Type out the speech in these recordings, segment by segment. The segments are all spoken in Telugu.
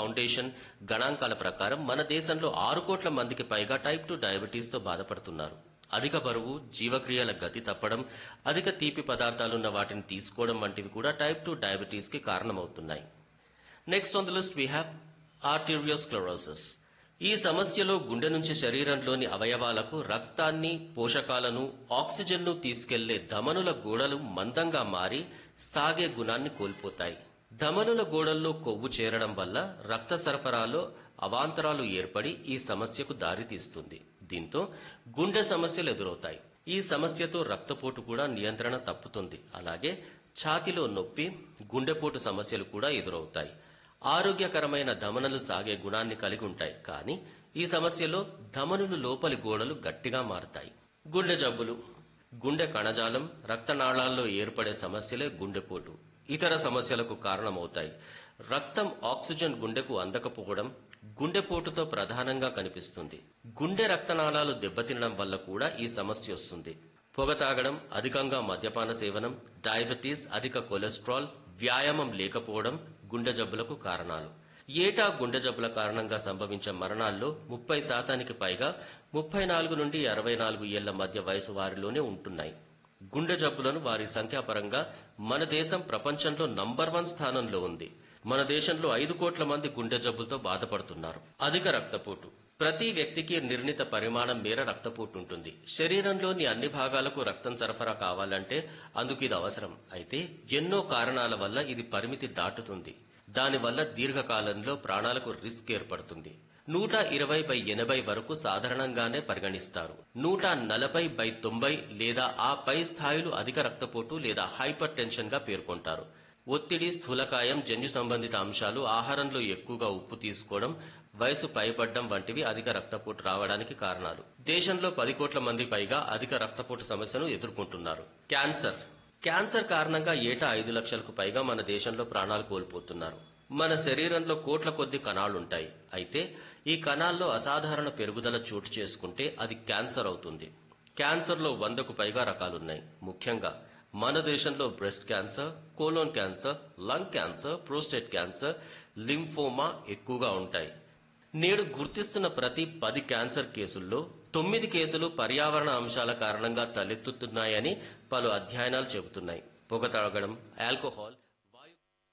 ఫౌండేషన్ గణాంకాల ప్రకారం మన దేశంలో ఆరు కోట్ల మందికి పైగా టైప్ టూ డయాబెటీస్ తో బాధపడుతున్నారు అధిక బరువు జీవక్రియల గతి తప్పడం అధిక తీపి పదార్థాలున్న వాటిని తీసుకోవడం వంటివి కూడా టైప్ టూ డయాబెటీస్ కి కారణమవుతున్నాయి next on the list we have arteriosclerosis ఈ సమస్యలో గుండె నుంచి శరీరంలోని అవయవాలకు రక్తాన్ని పోషకాలను ఆక్సిజన్ను తీసుకెళ్లే ధమనుల గోడలు మందంగా మారి సాగే గుణాన్ని కోల్పోతాయి ధమనుల గోడల్లో కొవ్వు చేరడం వల్ల రక్త సరఫరాలో అవాంతరాలు ఏర్పడి ఈ సమస్యకు దారితీస్తుంది దీంతో గుండె సమస్యలు ఎదురవుతాయి ఈ సమస్యతో రక్తపోటు కూడా నియంత్రణ తప్పుతుంది అలాగే ఛాతిలో నొప్పి గుండెపోటు సమస్యలు కూడా ఎదురవుతాయి ఆరోగ్యకరమైన ధమనులు సాగే గుణాన్ని కలిగి ఉంటాయి కానీ ఈ సమస్యలో ధమనులు లోపలి గోడలు గట్టిగా మారతాయి గుండె జబ్బులు గుండె కణజాలం రక్తనాళాల్లో ఏర్పడే సమస్యలే గుండెపోటు ఇతర సమస్యలకు కారణమవుతాయి రక్తం ఆక్సిజన్ గుండెకు అందకపోవడం గుండెపోటుతో ప్రధానంగా కనిపిస్తుంది గుండె రక్తనాళాలు దెబ్బతినడం వల్ల కూడా ఈ సమస్య వస్తుంది పొగ తాగడం అధికంగా మద్యపాన సేవనం డయాబెటీస్ అధిక కొలెస్ట్రాల్ వ్యాయామం లేకపోవడం గుండె జబ్బులకు కారణాలు ఏటా గుండె జబ్బుల కారణంగా సంభవించే మరణాల్లో ముప్పై శాతానికి పైగా ముప్పై నాలుగు నుండి అరవై నాలుగు ఏళ్ల మధ్య వయసు వారిలోనే ఉంటున్నాయి గుండె జబ్బులను వారి సంఖ్యాపరంగా మన దేశం ప్రపంచంలో నంబర్ వన్ స్థానంలో ఉంది మన దేశంలో ఐదు కోట్ల మంది గుండె జబ్బులతో బాధపడుతున్నారు అధిక రక్తపోటు ప్రతి వ్యక్తికి నిర్ణీత పరిమాణం మేర రక్తపోటు ఉంటుంది శరీరంలోని అన్ని భాగాలకు రక్తం సరఫరా కావాలంటే అందుకు ఇది అవసరం అయితే ఎన్నో కారణాల వల్ల ఇది పరిమితి దాటుతుంది దానివల్ల దీర్ఘకాలంలో ప్రాణాలకు రిస్క్ ఏర్పడుతుంది నూట ఇరవై బై ఎనభై వరకు సాధారణంగానే పరిగణిస్తారు నూట నలభై బై తొంభై లేదా ఆ పై స్థాయిలు అధిక రక్తపోటు లేదా హైపర్ టెన్షన్ గా పేర్కొంటారు ఒత్తిడి స్థూలకాయం జన్యు సంబంధిత అంశాలు ఆహారంలో ఎక్కువగా ఉప్పు తీసుకోవడం వయసు పైబడ్డం వంటివి అధిక రక్తపోటు రావడానికి కారణాలు దేశంలో పది కోట్ల మంది పైగా అధిక రక్తపోటు సమస్యను ఎదుర్కొంటున్నారు క్యాన్సర్ క్యాన్సర్ కారణంగా ఏటా ఐదు లక్షలకు పైగా మన దేశంలో ప్రాణాలు కోల్పోతున్నారు మన శరీరంలో కోట్ల కొద్ది కణాలుంటాయి అయితే ఈ కణాల్లో అసాధారణ పెరుగుదల చోటు చేసుకుంటే అది క్యాన్సర్ అవుతుంది క్యాన్సర్లో వందకు పైగా రకాలున్నాయి ముఖ్యంగా మన దేశంలో breast cancer colon cancer lung cancer prostate cancer lymphoma ఎక్కువగా ఉంటాయి నేడు గుర్తిస్తున్న ప్రతి పది క్యాన్సర్ కేసుల్లో తొమ్మిది కేసులు పర్యావరణ అంశాల కారణంగా తలెత్తుతున్నాయని పలు అధ్యయనాలు చెబుతున్నాయి పొగ తాగడం ఆల్కహాల్ వాయు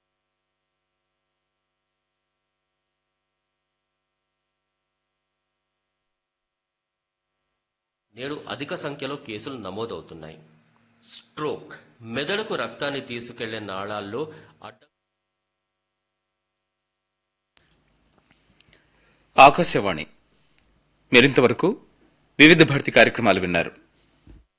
నేడు అధిక సంఖ్యలో కేసులు నమోదవుతున్నాయి స్ట్రోక్ మెదడుకు రక్తాన్ని తీసుకెళ్లే నాళాల్లో అడ్డ ఆకాశవాణి మరింతవరకు వివిధ భారతి కార్యక్రమాలు విన్నారు